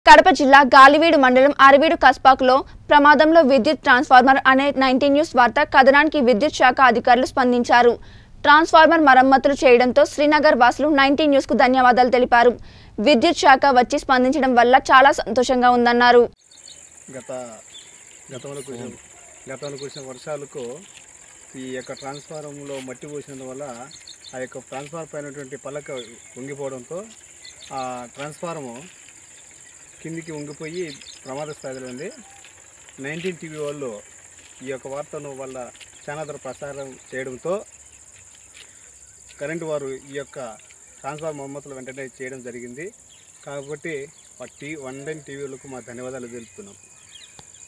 కడప జిల్లా గాలివీడు మండలం అరవీడు కస్పాక్లో ప్రమాదంలో విద్యుత్ ట్రాన్స్ఫార్మర్ అనే నైన్టీన్ న్యూస్ వార్త కథనానికి విద్యుత్ శాఖ అధికారులు స్పందించారు ట్రాన్స్ఫార్మర్ మరమ్మతులు చేయడంతో శ్రీనగర్ వాసులు నైన్టీన్ న్యూస్కు ధన్యవాదాలు తెలిపారు విద్యుత్ శాఖ వచ్చి స్పందించడం వల్ల చాలా సంతోషంగా ఉందన్నారు గత గతంలో కురిసిన గతంలో కురిసిన వర్షాలకు ఈ యొక్క ట్రాన్స్ఫారంలో మట్టి పోసినందువల్ల ఆ యొక్క ట్రాన్స్ఫార్మర్ పైనటువంటి పలక వంగిపోవడంతో ఆ ట్రాన్స్ఫారము కిందికి వంగిపోయి ప్రమాద స్థాయిలో ఉంది నైన్టీన్ టీవీ వాళ్ళు ఈ యొక్క వార్తను వల్ల ఛానల్ ప్రసారం చేయడంతో కరెంటు వారు ఈ యొక్క ట్రాన్స్ఫార్మర్ మరమ్మతులు వెంటనే చేయడం జరిగింది కాబట్టి టీ వన్ టైం టీవీలకు మా ధన్యవాదాలు తెలుపుతున్నాం